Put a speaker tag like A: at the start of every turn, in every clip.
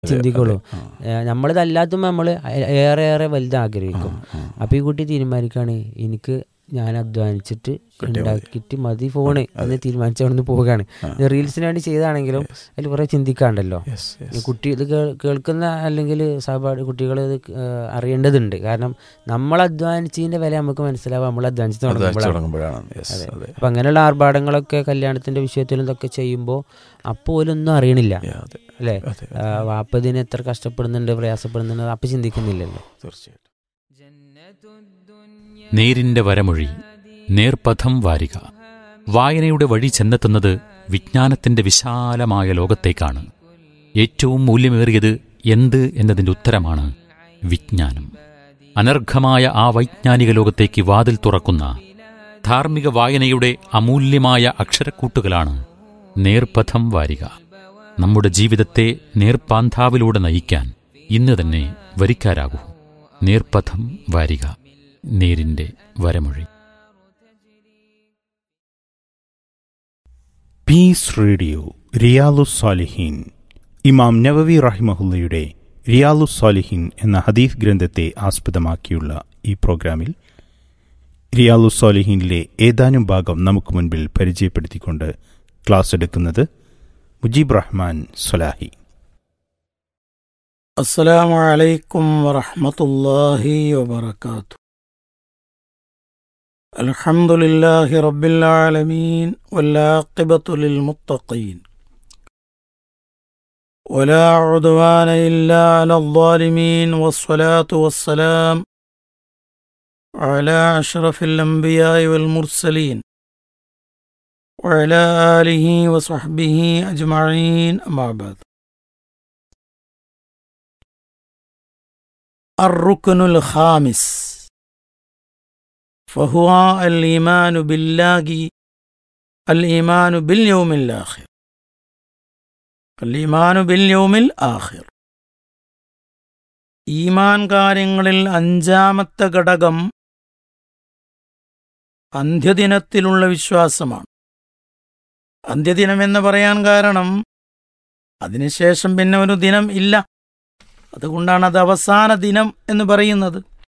A: ചിന്തിക്കുള്ളൂ
B: ആ.
A: നമ്മളിതല്ലാത്തുമ്പോൾ നമ്മൾ ഏറെ ഏറെ വലുത് ആഗ്രഹിക്കും
B: ആ, ആ.
A: അപ്പോൾ ഈ കുട്ടി തീരുമാനിക്കുകയാണ് എനിക്ക് ഞാൻ അധ്വാനിച്ചിട്ട്
B: കിട്ടിയാൽ മതി.
A: ഉണ്ടാക്കിയിട്ട് മതി ഫോണ് എന്ന് തീരുമാനിച്ച് അവിടെ നിന്ന് പോവുകയാണ്
B: ആ.
A: ഇത് റീൽസിന് വേണ്ടി ചെയ്താണെങ്കിലും അതിൽ കുറേ ചിന്തിക്കാണ്ടല്ലോ
B: Yes, yes.
A: ഈ കുട്ടി ഇത് കേൾ- കേൾക്കുന്ന അല്ലെങ്കിൽ സഹപാഠി കുട്ടികൾ ഇത് ഏഹ്, അറിയേണ്ടതുണ്ട് കാരണം നമ്മൾ അധ്വാനിച്ചതിന്റെ വില നമുക്ക് മനസ്സിലാവും നമ്മൾ അധ്വാനിച്ച്
B: അധ്വാനിച്ച്
A: തുടങ്ങുമ്പോഴാണ്
B: തുടങ്ങുമ്പോഴാണ് Yes,
A: അതെ.
B: അതെ.
A: അപ്പം അങ്ങനെയുള്ള ആർഭാടങ്ങളൊക്കെ കല്യാണത്തിന്റെ വിഷയത്തിലും ഇതൊക്കെ ചെയ്യുമ്പോൾ അപ്പോൾ ഒന്നും അറിയണില്ല
B: Yeah, അതെ.
A: അല്ലേ
B: അതെ,
A: ആ, വാപ്പ ഇതിന് എത്ര കഷ്ടപ്പെടുന്നുണ്ട് പ്രയാസപ്പെടുന്നുണ്ട് അപ്പം ചിന്തിക്കുന്നില്ലല്ലോ
B: തീർച്ചയായിട്ടും
C: നേരിന്റെ വരമൊഴി നേർപഥം വാരിക വായനയുടെ വഴി ചെന്നെത്തുന്നത് വിജ്ഞാനത്തിന്റെ വിശാലമായ ലോകത്തേക്കാണ് ഏറ്റവും മൂല്യമേറിയത് എന്ത് എന്നതിന്റെ ഉത്തരമാണ് വിജ്ഞാനം അനർഘമായ ആ വൈജ്ഞാനിക ലോകത്തേക്ക് വാതിൽ തുറക്കുന്ന ധാർമ്മിക വായനയുടെ അമൂല്യമായ അക്ഷരക്കൂട്ടുകളാണ് നേർപഥം വാരിക നമ്മുടെ ജീവിതത്തെ നേർപ്പാന്താവിലൂടെ നയിക്കാൻ ഇന്ന് തന്നെ വരിക്കാരാകൂ നേർപഥം വാരിക നേരിന്റെ വരമൊഴി
D: പീസ് റേഡിയോ റിയാലു സാലിഹീൻ ഇമാം നവവി റഹിമഹുല്ലയുടെ റിയാലു സാലിഹീൻ എന്ന ഹദീഫ് ഗ്രന്ഥത്തെ ആസ്പദമാക്കിയുള്ള ഈ പ്രോഗ്രാമിൽ റിയാലു സാലിഹീനിലെ ഏതാനും ഭാഗം നമുക്ക് മുൻപിൽ പരിചയപ്പെടുത്തിക്കൊണ്ട് ക്ലാസ് എടുക്കുന്നത് മുജീബ് റഹ്മാൻ സലാഹി
E: السلام عليكم ورحمة الله وبركاته الحمد لله رب العالمين والعاقبة للمتقين ولا عدوان إلا على الظالمين والصلاة والسلام على أشرف الأنبياء والمرسلين وعلى آله وصحبه أجمعين أما بعد الركن الخامس فهو الإيمان بالله الإيمان باليوم الآخر الإيمان باليوم الآخر ഈമാൻ കാര്യങ്ങളിൽ അഞ്ചാമത്തെ ഘടകം അന്ത്യദിനത്തിലുള്ള വിശ്വാസമാണ് അന്ത്യദിനം എന്ന് പറയാൻ കാരണം അതിനുശേഷം പിന്നെ ഒരു ദിനം ഇല്ല അതുകൊണ്ടാണ് അത് അവസാന ദിനം എന്ന് പറയുന്നത്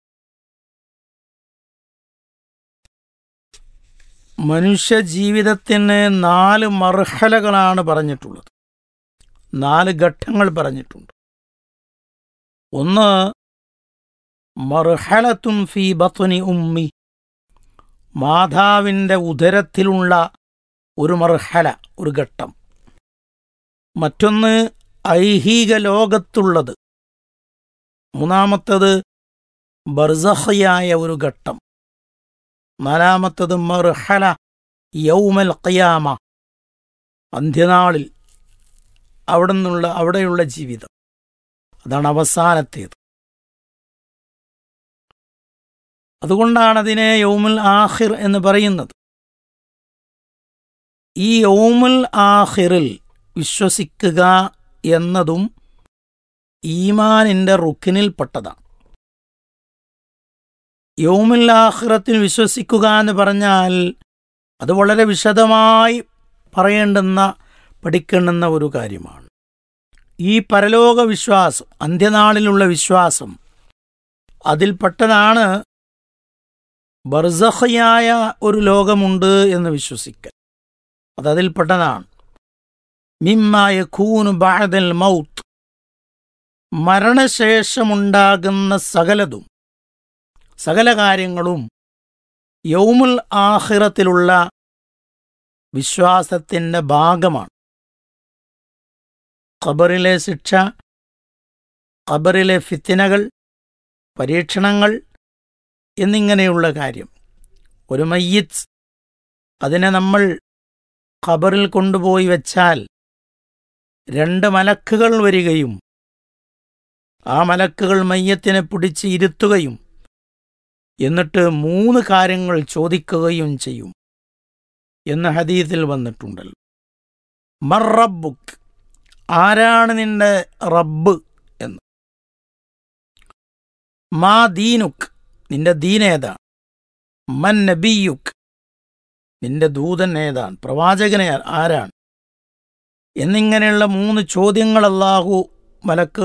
E: മനുഷ്യ ജീവിതത്തിന് നാല് മർഹലകളാണ് പറഞ്ഞിട്ടുള്ളത് നാല് ഘട്ടങ്ങൾ പറഞ്ഞിട്ടുണ്ട് ഒന്ന് മർഹലത്തുൻ ഫി ബത്നി ഉമ്മി മാതാവിൻ്റെ ഉദരത്തിലുള്ള ഒരു മർഹല ഒരു ഘട്ടം മറ്റൊന്ന് ഐഹിക ലോകത്തുള്ളത് മൂന്നാമത്തത് ബർസഹയായ ഒരു ഘട്ടം നാലാമത്തത് മർഹല യൗമൽ ഖിയാമ അന്ത്യനാളിൽ അവിടെ നിന്നുള്ള അവിടെയുള്ള ജീവിതം അതാണ് അവസാനത്തേത് അതുകൊണ്ടാണ് അതിനെ യൗമുൽ ആഹിർ എന്ന് പറയുന്നത് ഈ യൗമുൽ ആഹിറിൽ വിശ്വസിക്കുക എന്നതും ഈമാനിന്റെ റുക്കിനിൽപ്പെട്ടതാണ് യൗമുൽ ആഖിറത്തിൽ വിശ്വസിക്കുക എന്ന് പറഞ്ഞാൽ അത് വളരെ വിശദമായി പറയേണ്ടുന്ന പഠിക്കേണ്ടുന്ന ഒരു കാര്യമാണ് ഈ പരലോക വിശ്വാസം അന്ത്യനാളിലുള്ള വിശ്വാസം അതിൽപ്പെട്ടതാണ് ബർസഹയായ ഒരു ലോകമുണ്ട് എന്ന് വിശ്വസിക്കൽ അതതിൽപ്പെട്ടതാണ് മിമ്മായ ഖൂനു ബാദൽ മൗത്ത് മരണശേഷമുണ്ടാകുന്ന സകലതും സകല കാര്യങ്ങളും യൗമുൽ ആഹിറത്തിലുള്ള വിശ്വാസത്തിൻ്റെ ഭാഗമാണ് ഖബറിലെ ശിക്ഷ ഖബറിലെ ഫിത്തിനകൾ പരീക്ഷണങ്ങൾ എന്നിങ്ങനെയുള്ള കാര്യം ഒരു മയ്യത്ത് അതിനെ നമ്മൾ ഖബറിൽ കൊണ്ടുപോയി വെച്ചാൽ രണ്ട് മലക്കുകൾ വരികയും ആ മലക്കുകൾ മയ്യത്തിനെ പിടിച്ച് ഇരുത്തുകയും എന്നിട്ട് മൂന്ന് കാര്യങ്ങൾ ചോദിക്കുകയും ചെയ്യും എന്ന് ഹദീത്തിൽ വന്നിട്ടുണ്ടല്ലോ മറബുക്ക് ആരാണ് നിന്റെ റബ്ബ് എന്ന് മാ ദീനുക്ക് നിന്റെ ദീനേതാണ് മൻ നബിയുക്ക് നിന്റെ ദൂതൻ ഏതാണ് പ്രവാചകനെ ആരാണ് എന്നിങ്ങനെയുള്ള മൂന്ന് ചോദ്യങ്ങൾ അല്ലാഹു മലക്ക്